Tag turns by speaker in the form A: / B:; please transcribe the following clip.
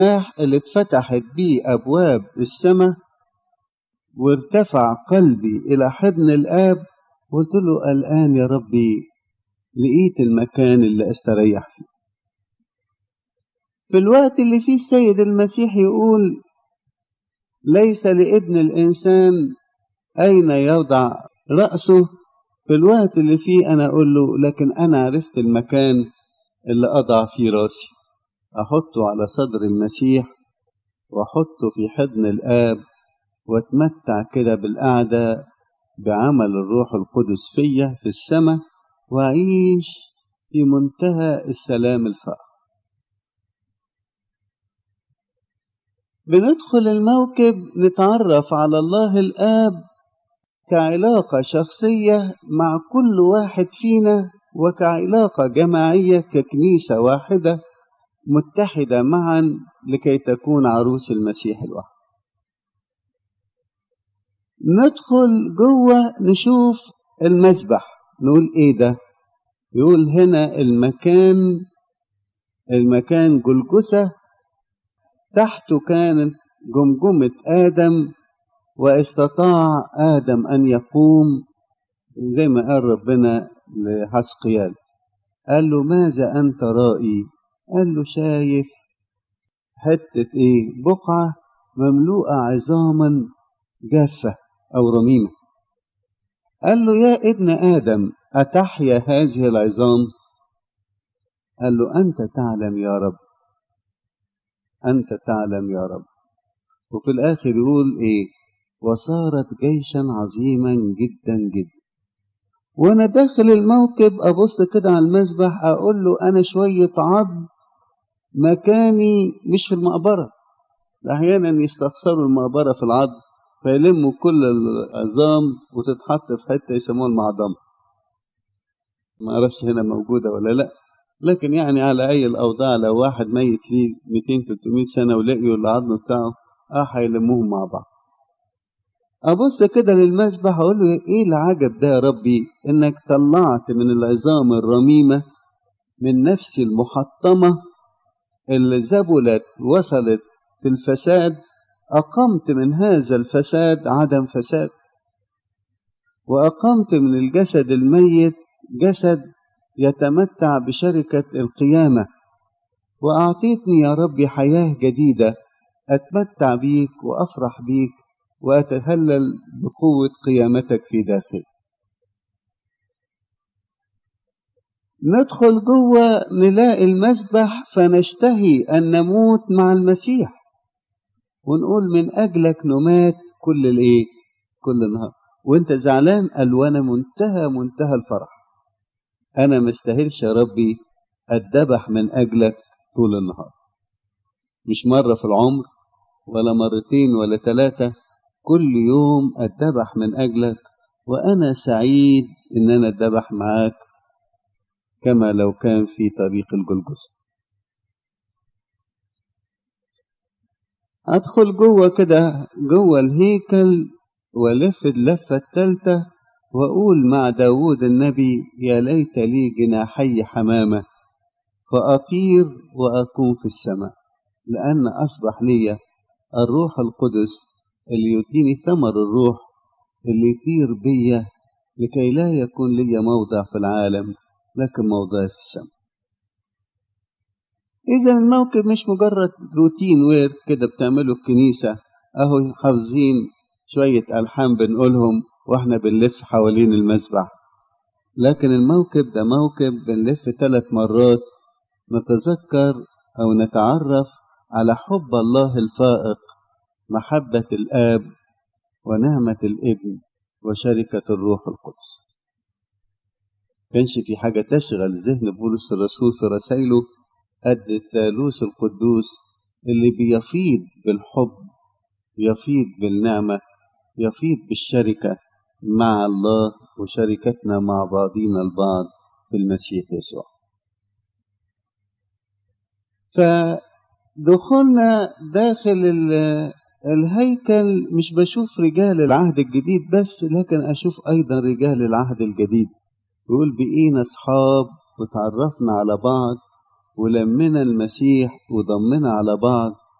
A: اللي اتفتحت بيه أبواب السماء وارتفع قلبي إلى حضن الآب قلت له الآن يا ربي لقيت المكان اللي أستريح فيه في الوقت اللي فيه السيد المسيح يقول ليس لابن الإنسان أين يوضع رأسه في الوقت اللي فيه أنا أقول له لكن أنا عرفت المكان اللي أضع فيه راسي أحطه على صدر المسيح وأحطه في حضن الآب وأتمتع كده بالقعدة بعمل الروح القدس فيا في السماء وأعيش في منتهى السلام الفائق بندخل الموكب نتعرف على الله الآب كعلاقة شخصية مع كل واحد فينا وكعلاقة جماعية ككنيسة واحدة متحدة معا لكي تكون عروس المسيح الواحد ندخل جوه نشوف المسبح نقول ايه ده يقول هنا المكان المكان جلجسة تحته كانت جمجمة آدم واستطاع آدم أن يقوم زي ما قال ربنا لحسقيال قال له ماذا أنت رائي قال له شايف حتة إيه بقعة مملوءة عظاما جافة أو رميمة قال له يا ابن آدم أتحيا هذه العظام قال له أنت تعلم يا رب أنت تعلم يا رب وفي الآخر يقول إيه وصارت جيشا عظيما جدا جدا وأنا داخل الموكب أبص كده على المسبح أقول له أنا شوية عظم مكاني مش في المقبرة أحيانا يستخسروا المقبرة في العظم فيلموا كل العظام وتتحط في حتة يسموها المعظمة ما أعرفش هنا موجودة ولا لأ لكن يعني على أي الأوضاع لو واحد ميت ليه 200 300 سنة ولقيوا العظم بتاعه اه هيلموهم مع بعض أبص كده للمسبح أقول له إيه العجب ده يا ربي إنك طلعت من العظام الرميمة من نفس المحطمة اللي زبلت وصلت في الفساد أقمت من هذا الفساد عدم فساد وأقمت من الجسد الميت جسد يتمتع بشركة القيامة وأعطيتني يا ربي حياة جديدة أتمتع بيك وأفرح بيك وأتهلل بقوة قيامتك في داخلي ندخل جوه نلاقي المسبح فنشتهي أن نموت مع المسيح ونقول من أجلك نمات كل الإيه كل النهار وانت زعلان قال وانا منتهى منتهى الفرح انا مستاهلش يا ربي اتذبح من اجلك طول النهار مش مرة في العمر ولا مرتين ولا ثلاثة كل يوم اتذبح من اجلك وانا سعيد ان انا اتذبح معاك كما لو كان في طريق الجلجسة ادخل جوه كده جوه الهيكل والف اللفة التالتة وأقول مع داود النبي يا ليت لي جناحي حمامة فأطير وأكون في السماء لأن أصبح لي الروح القدس اللي يديني ثمر الروح اللي يطير بيا لكي لا يكون لي موضع في العالم لكن موضعي في السماء إذا الموكب مش مجرد روتين وير كده بتعمله الكنيسة أهو حافظين شوية ألحان بنقولهم وإحنا بنلف حوالين المسبح لكن الموكب ده موكب بنلف ثلاث مرات نتذكر أو نتعرف على حب الله الفائق محبة الآب ونعمة الابن وشركة الروح القدس كانش في حاجة تشغل ذهن بولس الرسول في رسائله قد الثالوث القدوس اللي بيفيض بالحب يفيض بالنعمة يفيض بالشركة مع الله وشركتنا مع بعضنا البعض في المسيح يسوع فدخولنا داخل الهيكل مش بشوف رجال العهد الجديد بس لكن أشوف أيضا رجال العهد الجديد يقول بقينا أصحاب وتعرفنا على بعض ولمنا المسيح وضمنا على بعض